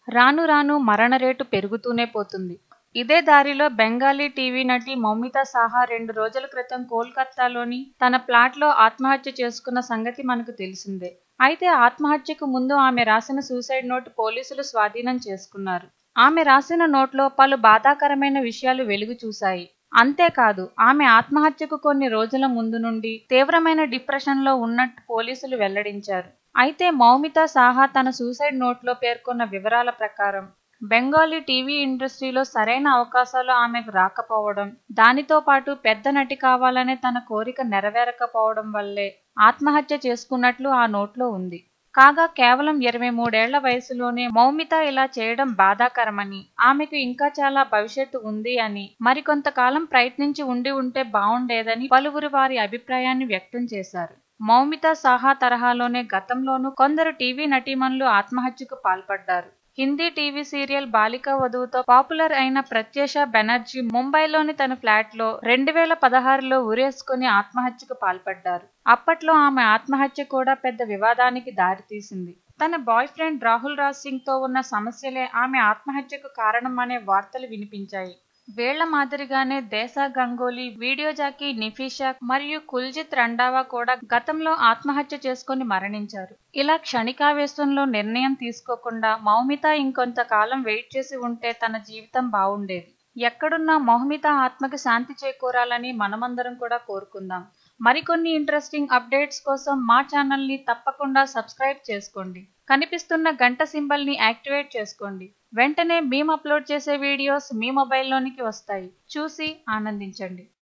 రాను రాను మరణ రేటు పెరుగుతూనే పోతుంది ఇదే దారిలో బెంగాలీ టీవీ నటి మౌమితా సాహా రెండు రోజుల క్రితం కోల్కతాలోని తన ప్లాట్లో ఆత్మహత్య చేసుకున్న సంగతి మనకు తెలిసిందే అయితే ఆత్మహత్యకు ముందు ఆమె రాసిన సూసైడ్ నోట్ పోలీసులు స్వాధీనం చేసుకున్నారు ఆమె రాసిన నోట్లో పలు బాధాకరమైన విషయాలు వెలుగు చూశాయి అంతేకాదు ఆమె ఆత్మహత్యకు కొన్ని రోజుల ముందు నుండి తీవ్రమైన డిప్రెషన్లో ఉన్నట్టు పోలీసులు వెల్లడించారు అయితే మౌమితా సాహా తన సూసైడ్ నోట్లో పేర్కొన్న వివరాల ప్రకారం బెంగాలీ టీవీ ఇండస్ట్రీలో సరైన అవకాశాలు ఆమెకు రాకపోవడం దానితో పాటు పెద్ద నటి కావాలనే తన కోరిక నెరవేరకపోవడం వల్లే ఆత్మహత్య చేసుకున్నట్లు ఆ నోట్లో ఉంది కాగా కేవలం ఇరవై మూడేళ్ల వయసులోనే మౌమిత ఇలా చేయడం బాధాకరమని ఆమెకు ఇంకా చాలా భవిష్యత్తు ఉంది అని మరికొంతకాలం ప్రయత్నించి ఉండి ఉంటే బాగుండేదని పలువురు వారి అభిప్రాయాన్ని వ్యక్తం చేశారు మౌమిత సాహా తరహాలోనే గతంలోనూ కొందరు టీవీ నటీమణులు ఆత్మహత్యకు పాల్పడ్డారు హిందీ టీవీ సీరియల్ బాలిక వధువుతో పాపులర్ అయిన ప్రత్యూష బెనర్జీ ముంబైలోని తన ఫ్లాట్లో రెండు వేల పదహారులో ఉరేసుకుని ఆత్మహత్యకు పాల్పడ్డారు అప్పట్లో ఆమె ఆత్మహత్య కూడా పెద్ద వివాదానికి దారితీసింది తన బాయ్ ఫ్రెండ్ రాహుల్ రాజ్ సింగ్ తో ఉన్న సమస్యలే ఆమె ఆత్మహత్యకు కారణం అనే వార్తలు వినిపించాయి వీళ్ల మాదిరిగానే దేశా గంగోలీ వీడియో జాకీ నిఫీషా మరియు కుల్జిత్ రండావా కూడా గతంలో ఆత్మహత్య చేసుకుని మరణించారు ఇలా క్షణికావేశంలో నిర్ణయం తీసుకోకుండా మౌమిత ఇంకొంతకాలం వెయిట్ చేసి ఉంటే తన జీవితం బాగుండేది ఎక్కడున్నా మౌమిత ఆత్మకి శాంతి చేకూరాలని మనమందరం కూడా కోరుకుందాం మరికొన్ని ఇంట్రెస్టింగ్ అప్డేట్స్ కోసం మా ఛానల్ని తప్పకుండా సబ్స్క్రైబ్ చేసుకోండి కనిపిస్తున్న గంట సింబల్ని యాక్టివేట్ చేసుకోండి వెంటనే మేము అప్లోడ్ చేసే వీడియోస్ మీ మొబైల్లోనికి వస్తాయి చూసి ఆనందించండి